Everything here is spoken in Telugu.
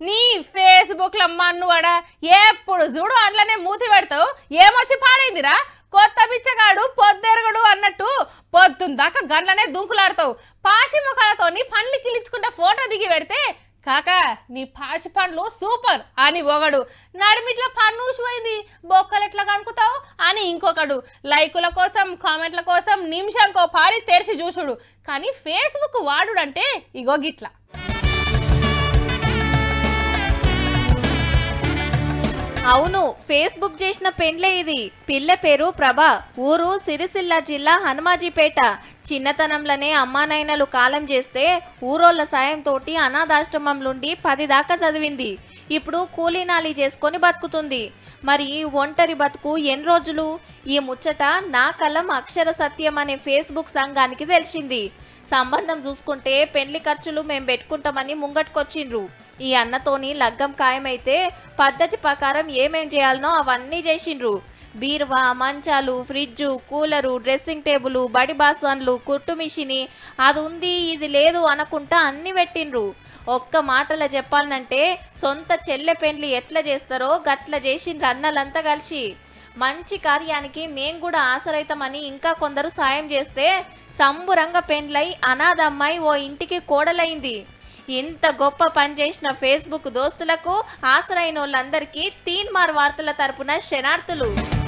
నీ ఫేస్బుక్ లో మన్నువాడ ఎప్పుడు చూడు అందులోనే మూతి పెడతావు ఏమొచ్చి పాడైందిరా కొత్త బిచ్చగాడు పొద్దెరగడు అన్నట్టు పొద్దున్న దాకా గంటలనే దుంకులాడతావు పాసి ముఖాలతోని పండ్లు కిలించుకుంటా ఫోటో దిగి పెడితే కాకా నీ పాసి పండ్లు సూపర్ అని ఒకడు నడిమిట్ల పన్ను ఊసిపోయింది బొక్కలు ఎట్లా కనుకుతావు అని ఇంకొకడు లైకుల కోసం కామెంట్ల కోసం నిమిషంకో పారి తెరిచి చూసుడు కానీ ఫేస్బుక్ వాడుడంటే ఇగో గిట్లా అవును ఫేస్బుక్ చేసిన పెండ్లే ఇది పిల్ల పేరు ప్రభ ఊరు సిరిసిల్ల జిల్లా హనుమాజీపేట చిన్నతనంలోనే అమ్మానాయనలు కాలం చేస్తే ఊరోళ్ళ సాయంతోటి అనాథాశ్రమంలోండి పది దాకా చదివింది ఇప్పుడు కూలీనాలి చేసుకొని బతుకుతుంది మరి ఈ ఒంటరి బతుకు ఎన్ని రోజులు ఈ ముచ్చట నా కలం అక్షర సత్యం అనే ఫేస్బుక్ సంఘానికి తెలిసింది సంబంధం చూసుకుంటే పెళ్లి ఖర్చులు మేం పెట్టుకుంటామని ముంగట్టుకొచ్చిండ్రు ఈ అన్నతోని లగ్గం ఖాయమైతే పద్ధతి ప్రకారం ఏమేం చేయాలనో అవన్నీ చేసిండ్రు బీరువా మంచాలు ఫ్రిడ్జు కూలరు డ్రెస్సింగ్ టేబుల్ బడి బాసన్లు కుట్టు మిషిని అది ఉంది ఇది లేదు అనకుంటా అన్ని పెట్టిండ్రు ఒక్క మాటలో చెప్పాలంటే సొంత చెల్లె పెండ్లి ఎట్లా చేస్తారో గట్ల చేసిండ్రు అన్నలంతా కలిసి మంచి కార్యానికి మేం కూడా ఆసరైతామని ఇంకా కొందరు సాయం చేస్తే సంబురంగ పెండ్లై అనాథమ్మాయి ఓ ఇంటికి కోడలైంది ఇంత గొప్ప పని చేసిన ఫేస్బుక్ దోస్తులకు ఆసరైన వాళ్ళందరికీ తీన్మార్ వార్తల తరపున శనార్థులు